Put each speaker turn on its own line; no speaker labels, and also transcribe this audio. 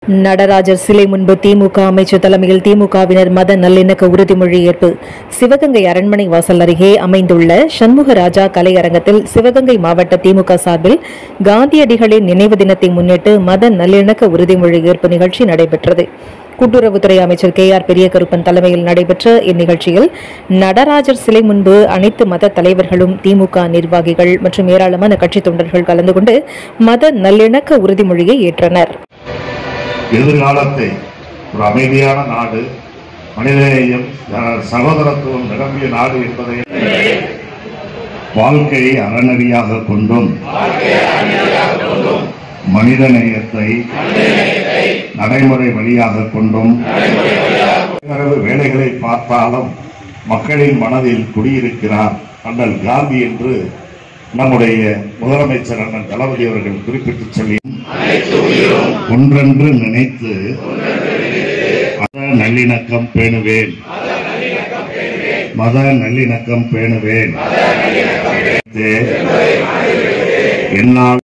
நடராஜர் சிலை முன்பு திமுக அமைச்சர் தலைமையில் திமுகவினர் மத நல்லிணக்க உறுதிமொழி ஏற்பு சிவகங்கை அரண்மனை வாசல் அருகே அமைந்துள்ள சண்முகராஜா கலையரங்கத்தில் சிவகங்கை மாவட்ட திமுக சார்பில் காந்தியடிகளின் நினைவு தினத்தை முன்னிட்டு மத நல்லிணக்க உறுதிமொழி ஏற்பு நிகழ்ச்சி நடைபெற்றது கூட்டுறவுத்துறை அமைச்சர் கே ஆர் பெரியகருப்பன் தலைமையில் நடைபெற்ற இந்நிகழ்ச்சியில் நடராஜர் சிலை முன்பு அனைத்து மத தலைவர்களும் திமுக நிர்வாகிகள் மற்றும் ஏராளமான கட்சித் தொண்டர்கள் கலந்து கொண்டு மத நல்லிணக்க உறுதிமொழியை ஏற்றனர்
எதிர்காலத்தை ஒரு அமைதியான நாடு மனிதநேயம் அஹ், சகோதரத்துவம் நிரம்பிய நாடு என்பதை வாழ்க்கையை அறநெறியாக கொண்டும் மனிதநேயத்தை நடைமுறை வழியாக கொண்டும் இரவு வேலைகளை பார்த்தாலும் மக்களின் மனதில் குடியிருக்கிறார் அண்ணல் காந்தி என்று நம்முடைய முதலமைச்சர் அண்ணன் தளபதி அவர்கள் குறிப்பிட்டு சொல்லி ஒன்றென்று நினைத்து மத நல்லிணக்கம் பேணுவேன் மத நல்லிணக்கம் பேணுவேன் என்னால்